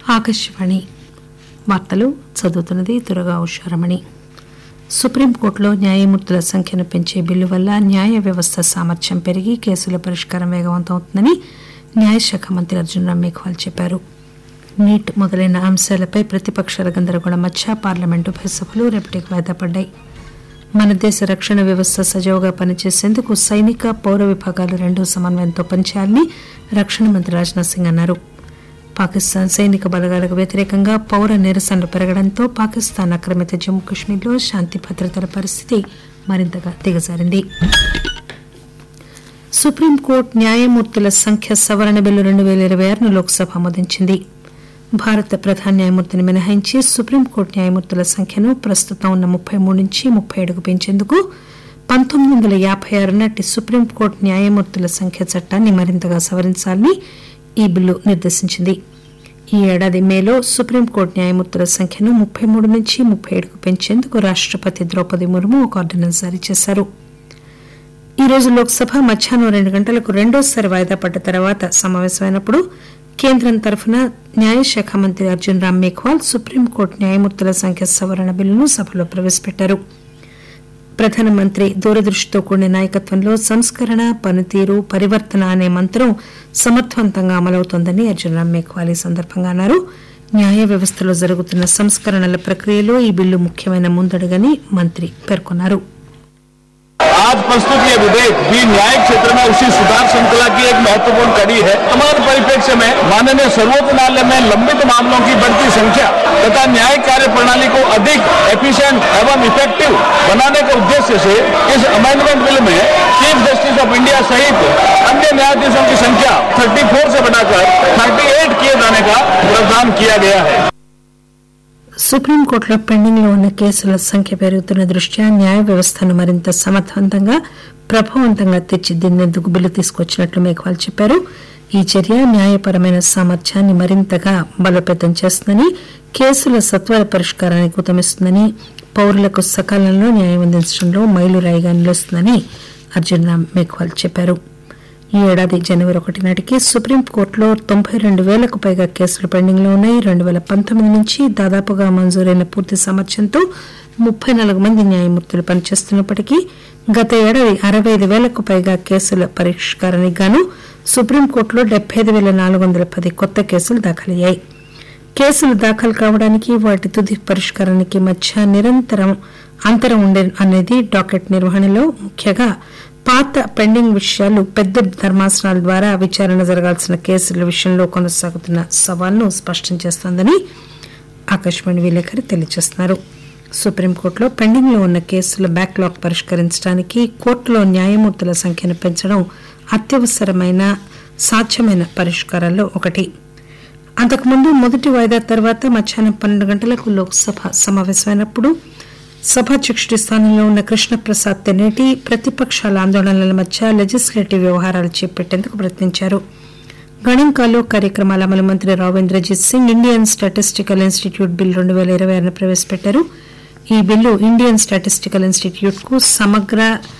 ఆకాశవాణి వార్తలు చదువుతున్నది దురగా ఉషారమణి సుప్రీంకోర్టులో న్యాయమూర్తుల సంఖ్యను పెంచే బిల్లు వల్ల న్యాయ వ్యవస్థ సామర్థ్యం పెరిగి కేసుల పరిష్కారం వేగవంతం అవుతుందని న్యాయశాఖ మంత్రి అర్జున్ రామ్ మేఘ్వాల్ చెప్పారు నీట్ మొదలైన అంశాలపై ప్రతిపక్షాల గందరగోళం మధ్య పార్లమెంటు ఉభయ సభలు రేపటికి వాయిదా పడ్డాయి మన దేశ రక్షణ వ్యవస్థ సజావుగా పనిచేసేందుకు సైనిక పౌర విభాగాలు రెండూ సమన్వయంతో పనిచేయాలని రక్షణ మంత్రి రాజ్నాథ్ సింగ్ అన్నారు పాకిస్తాన్ సైనిక బలగాలకు వ్యతిరేకంగా పౌర నిరసనలు పెరగడంతో పాకిస్తాన్ ఆక్రమిత జమ్మూ కశ్మీర్లో శాంతి భద్రతల పరిస్థితి మరింతగా దిగజారింది సుప్రీంకోర్టు న్యాయమూర్తుల సంఖ్య సవరణ బిల్లు రెండు పేల ఇరవై ఆరును లోక్సభ ఆమోదించింది భారత ప్రధాన న్యాయమూర్తిని మినహాయించి సుప్రీంకోర్టు న్యాయమూర్తుల సంఖ్యను ప్రస్తుతం ఉన్న ముప్పై మూడు నుంచి ముప్పై ఏడుకు పెంచేందుకు పంతొమ్మిది వందల యాభై ఆరు నాటి సుప్రీంకోర్టు న్యాయమూర్తుల సంఖ్య చట్టాన్ని మరింతగా సవరించాలని ఈ బిల్లు నిర్దేశించింది ఈ ఏడాది మేలో సుప్రీంకోర్టు న్యాయమూర్తుల సంఖ్యను ముప్పై మూడు నుంచి ముప్పై ఏడుకు పెంచేందుకు రాష్టపతి ద్రౌపది ముర్ము ఒక ఆర్డినెన్స్ జారీ చేశారు ఈ రోజు లోక్సభ మధ్యాహ్నం రెండు గంటలకు రెండోసారి వాయిదా పడ్డ తర్వాత సమావేశమైనప్పుడు కేంద్రం తరఫున న్యాయశాఖ మంత్రి అర్జున్ రామ్ మేఘ్వాల్ సుప్రీంకోర్టు న్యాయమూర్తుల సంఖ్య సవరణ బిల్లును సభలో ప్రవేశపెట్టారు ప్రధానమంత్రి దూరదృష్టితో కూడిన నాయకత్వంలో సంస్కరణ పనితీరు పరివర్తన అనే మంత్రం సమర్థవంతంగా అమలవుతోందని అర్జున్ రామ్ మేఘ్వాల్ ఈ సందర్భంగా అన్నారు న్యాయ వ్యవస్థలో జరుగుతున్న సంస్కరణల ప్రక్రియలో ఈ బిల్లు ముఖ్యమైన ముందడుగని మంత్రి పేర్కొన్నారు आज प्रस्तुत ये विधेयक भी न्याय क्षेत्र में उसी सुधार श्रृंखला की एक महत्वपूर्ण कड़ी है वर्तमान परिप्रेक्ष्य में माननीय सर्वोच्च न्यायालय में लंबित मामलों की बढ़ती संख्या तथा न्याय कार्य प्रणाली को अधिक एफिशिएंट एवं इफेक्टिव बनाने के उद्देश्य से इस अमेंडमेंट बिल में चीफ जस्टिस ऑफ इंडिया सहित अन्य न्यायाधीशों की संख्या 34 से बढ़ाकर 38 किए जाने का प्रावधान किया गया है సుప్రీంకోర్టులో పెండింగ్ లో ఉన్న కేసుల సంఖ్య పెరుగుతున్న దృష్ట్యా న్యాయ వ్యవస్థను మరింత సమర్థవంతంగా ప్రభావవంతంగా తీర్చిదిద్దేందుకు బిల్లు తీసుకొచ్చినట్లు మేఘ్వాల్ చెప్పారు ఈ చర్య న్యాయపరమైన సామర్థ్యాన్ని మరింతగా బలోపేతం చేస్తుందని కేసుల సత్వర పరిష్కారానికి ఉతమిస్తుందని పౌరులకు సకాలంలో న్యాయం అందించడంలో మైలురాయిగా నిలుస్తుందని అర్జున్ రామ్ మేఘ్వాల్ చెప్పారు ఈ ఏడాది జనవరి ఒకటి నాటికి సుప్రీంకోర్టులో తొంభై రెండు వేలకు పైగా కేసులు పెండింగ్ లో ఉన్నాయి రెండు వేల పంతొమ్మిది నుంచి దాదాపుగా మంజూరైన పూర్తి సామర్థ్యంతో ముప్పై నాలుగు మంది న్యాయమూర్తులు పనిచేస్తున్నప్పటికీ గత ఏడాది అరవై ఐదు వేలకు పైగా కేసుల పరిష్కారానికి గాను సుప్రీంకోర్టులో డెబ్బై ఐదు వేల నాలుగు వందల పది కొత్త కేసులు దాఖలయ్యాయి కేసులు దాఖలు కావడానికి వాటి తుది పరిష్కారానికి మధ్య నిరంతరం అంతరం ఉండే అనేది డాకెట్ నిర్వహణలో ముఖ్యంగా పాత పెండింగ్ విషయాలు పెద్ద ధర్మాసనాల ద్వారా విచారణ జరగాల్సిన కేసుల విషయంలో కొనసాగుతున్న సవాల్ను స్పష్టం చేస్తోందని ఆకాశవాణి విలేకరి తెలియజేస్తున్నారు సుప్రీంకోర్టులో పెండింగ్ లో ఉన్న కేసుల బ్యాక్లాగ్ పరిష్కరించడానికి కోర్టులో న్యాయమూర్తుల సంఖ్యను పెంచడం అత్యవసరమైన సాధ్యమైన పరిష్కారాల్లో ఒకటి అంతకుముందు మొదటి వాయిదా తర్వాత మధ్యాహ్నం పన్నెండు గంటలకు లోక్సభ సమావేశమైనప్పుడు సభాధ్యక్షుడి స్థానంలో ఉన్న కృష్ణప్రసాద్ తెన్నేటి ప్రతిపక్షాల ఆందోళనల మధ్య లెజిస్లేటివ్ వ్యవహారాలు చేపట్టేందుకు ప్రయత్నించారు గణాంకాలు కార్యక్రమాల అమలు మంత్రి Rao Inderjit Singh Indian statistical institute bill రెండు వేల ఇరవై ఆరును ప్రవేశపెట్టారు ఈ బిల్లు ఇండియన్ స్టాటిస్టికల్ ఇన్స్టిట్యూట్ కు సమగ్ర